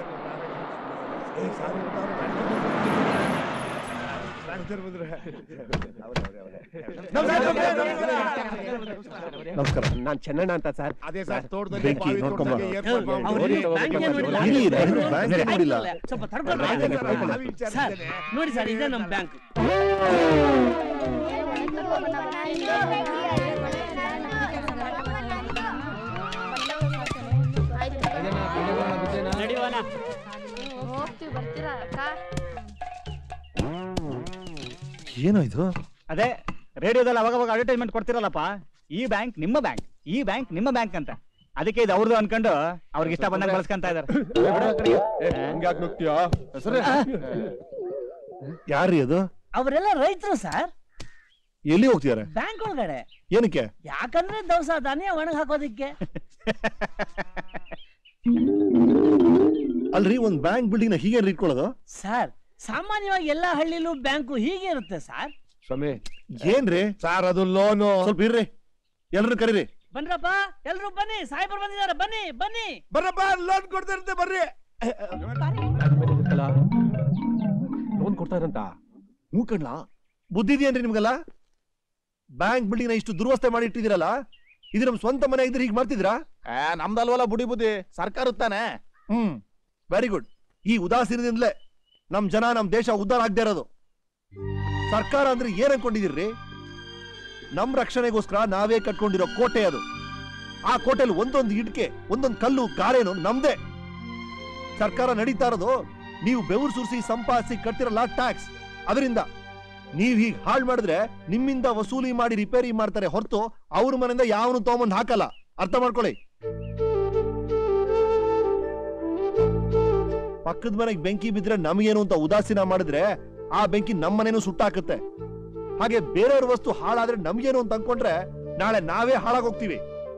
ನಮಸ್ಕಾರ ನಾನ್ ಚೆನ್ನಣ್ಣ ಅಂತ ಸರ್ ಅದೇ ಸರ್ ತೋಟದಲ್ಲಿ ಬೆಂಕಿ ಬಾವಿ ನೋಡ್ಕೊಂಡ್ ತೋಟದಲ್ಲಿ ಬಾ. ಏರ್ಪಾಟ್ ಮಾಡ್ಬಿಟ್ಟು ಅವ್ರಿಗೆ ಬ್ಯಾಂಕೇ ನೋಡಿಲ್ಲ. ಇರಿ, ಇರಿ, ಇರಿ, ಬ್ಯಾಂಕೇ ನೋಡಿಲ್ಲ. ಸ್ವಲ್ಪ ತಡ್ಕೊಂಡು ಅದೇ ಬಾ. ಸರ್, ನಾನು ಸರ್ ವಿಚಾರಿಸಿದ್ದೇನೆ. ನೋಡಿ ಸರ್ ಇದೇ ನಮ್ಮ ಬ್ಯಾಂಕ್ ನಡಿಯೋಣ ಹೋಗ್ತೀವಿ ಬರ್ತೀರಾ ಅಕ್ಕ ಏನೋ ಇದು ಅದೇ ರೇಡಿಯೋದಲ್ಲಿ ಅವಾಗ ಅವಾಗ ಅಡ್ವರ್ಟೈಸ್ಮೆಂಟ್ ಕೊಡ್ತಿರಲ್ಲಪ್ಪ ಈ ಬ್ಯಾಂಕ್ ನಿಮ್ಮ ಬ್ಯಾಂಕ್ ಈ ಬ್ಯಾಂಕ್ ನಿಮ್ಮ ಬ್ಯಾಂಕ್ ಅಂತ ಅದಕ್ಕೆ ಇದು ಅವ್ರದ್ದು ಅನ್ಕೊಂಡು ಅವ್ರಿಗೆ ಇಷ್ಟ ಬಂದಂಗೆ ಬಳಸ್ಕೊಂತ ಇದಾರೆ ಯಾರ್ರೀ ಅದು ಅವರೆಲ್ಲ ರೈತರು ಸರ್ ಎಲ್ಲಿ ಹೋಗ್ತಿದಾರೆ ಬ್ಯಾಂಕ್ ಒಳಗಡೆ ಏನಕ್ಕೆ ಯಾಕಂದ್ರೆ ದವಸ ಧಾನ್ಯ ಒಣಗ್ ಹಾಕೋದಿಕ್ಕೆ ಅಲ್ರಿ ಒಂದ್ ಬ್ಯಾಂಕ್ ಬಿಲ್ಡಿಂಗ್ ನ ಹೀಗೆ ಇಟ್ಕೊಳ್ಳೋದು ಸರ್ ಸಾಮಾನ್ಯವಾಗಿ ಎಲ್ಲಾ ಹಳ್ಳಿಲೂ ಬ್ಯಾಂಕು ಹೀಗೆ ಇರುತ್ತೆ ಸರ್ ಸ್ವಾಮಿ ಏನ್ರಿ ಸರ್ ಅದು ಲೋನು ಸ್ವಲ್ಪ ಇರ್ರಿ ಎಲ್ರು ಕರೀರಿ ಬನ್ರಪ್ಪ ಎಲ್ರು ಬನ್ನಿ ಸಾಹೇಬರು ಬಂದಿದ್ದಾರೆ ಬನ್ನಿ ಬನ್ನಿ ಬರ್ರಪ್ಪ ಲೋನ್ ಕೊಡ್ತಾ ಇರುತ್ತೆ ಬರ್ರಿ ಲೋನ್ ಕೊಡ್ತಾರಂತ ಹ್ಞೂ ಕಣ್ಲ ಬುದ್ಧಿ ಇದೆಯೇನ್ರಿ ನಿಮ್ಗೆಲ್ಲ ಬ್ಯಾಂಕ್ ಬಿಲ್ಡಿಂಗ್ ನ ಇಷ್ಟು ದುರ್ವಸ್ಥೆ ಮಾಡಿ ಇಟ್ಟಿದಿರಲ್ಲ ಇದು ನಮ್ ಸ್ವಂತ ಮನೆ ಇದ್ರೆ ಹೀಗೆ ಮಾಡ್ತಿದ್ರಾ ನಮ್ದಲ್ವಲ್ಲ ಬುಡಿ ಬುದ್ಧಿ ಸರ್ಕಾರ ತಾನೆ ಹ್ಮ್ ವೆರಿ ಗುಡ್ ಈ ಉದಾಸೀನದಿಂದಲೇ ನಮ್ ಜನ ನಮ್ ದೇಶ ಉದ್ಧಾರ ಆಗದೆ ಇರೋದು ಸರ್ಕಾರ ಅಂದ್ರೆ ಏನ್ ಅನ್ಕೊಂಡಿದಿರ್ರಿ ನಮ್ ರಕ್ಷಣೆಗೋಸ್ಕರ ನಾವೇ ಕಟ್ಕೊಂಡಿರೋ ಕೋಟೆ ಅದು ಆ ಕೋಟೆಲಿ ಒಂದೊಂದು ಇಟ್ಕೆ ಒಂದೊಂದು ಕಲ್ಲು ಗಾರೇನು ನಮ್ದೇ ಸರ್ಕಾರ ನಡೀತಾ ಇರೋದು ನೀವು ಬೆವರು ಸುರಿಸಿ ಸಂಪಾದಿಸಿ ಕಟ್ತಿರಲ್ಲ ಟ್ಯಾಕ್ಸ್ ಅದರಿಂದ ನೀವ್ ಹೀಗ್ ಹಾಳು ಮಾಡಿದ್ರೆ ನಿಮ್ಮಿಂದ ವಸೂಲಿ ಮಾಡಿ ರಿಪೇರಿ ಮಾಡ್ತಾರೆ ಹೊರತು ಅವ್ರ ಮನೆಯಿಂದ ಯಾವನು ತಗೊಂಬಂದ್ ಹಾಕಲ್ಲ ಅರ್ಥ ಮಾಡ್ಕೊಳ್ಳಿ ಪಕ್ಕದ ಮನೆಗೆ ಬೆಂಕಿ ಬಿದ್ರೆ ನಮಗೇನು ಅಂತ ಉದಾಸೀನ ಮಾಡಿದ್ರೆ ಆ ಬೆಂಕಿ ನಮ್ಮ ಮನೇನು ಸುಟ್ಟಾಕತ್ತೆ ಹಾಗೆ ಬೇರೆಯವ್ರ ವಸ್ತು ಹಾಳಾದ್ರೆ ನಮ್ಗೇನು ಅಂತ ಅನ್ಕೊಂಡ್ರೆ ನಾಳೆ ನಾವೇ ಹಾಳಾಗೋಗ್ತೀವಿ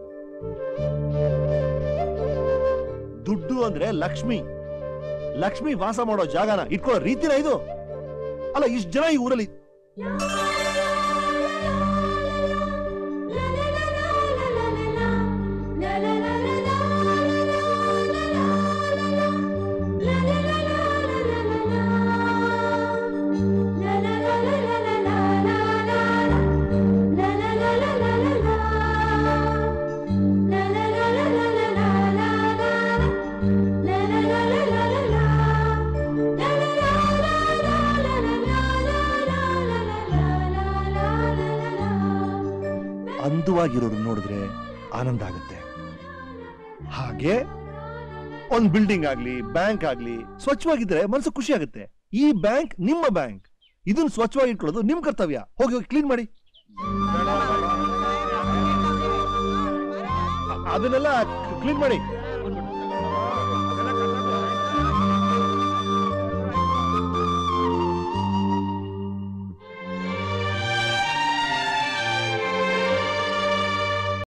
ದುಡ್ಡು ಅಂದ್ರೆ ಲಕ್ಷ್ಮಿ ಲಕ್ಷ್ಮಿ ವಾಸ ಮಾಡೋ ಜಾಗನ ಇಟ್ಕೊಳ್ಳೋ ರೀತಿನ ಇದು ಅಲ್ಲ ಇಷ್ಟ ಜನ ಈ ಊರಲ್ಲಿ ಅಂದವಾಗಿರೋರು ನೋಡಿದ್ರೆ ಆನಂದ ಆಗುತ್ತೆ ಹಾಗೆ ಒಂದ್ ಬಿಲ್ಡಿಂಗ್ ಆಗ್ಲಿ ಬ್ಯಾಂಕ್ ಆಗ್ಲಿ ಸ್ವಚ್ಛವಾಗಿದ್ರೆ ಮನಸ್ಸು ಖುಷಿ ಆಗುತ್ತೆ ಈ ಬ್ಯಾಂಕ್ ನಿಮ್ಮ ಬ್ಯಾಂಕ್ ಇದನ್ನ ಸ್ವಚ್ಛವಾಗಿ ಇಟ್ಕೊಳ್ಳೋದು ನಿಮ್ ಕರ್ತವ್ಯ ಹೋಗಿ ಹೋಗಿ ಕ್ಲೀನ್ ಮಾಡಿ ಅ- ಅದನ್ನೆಲ್ಲ ಕ್ಲೀನ್ ಮಾಡಿ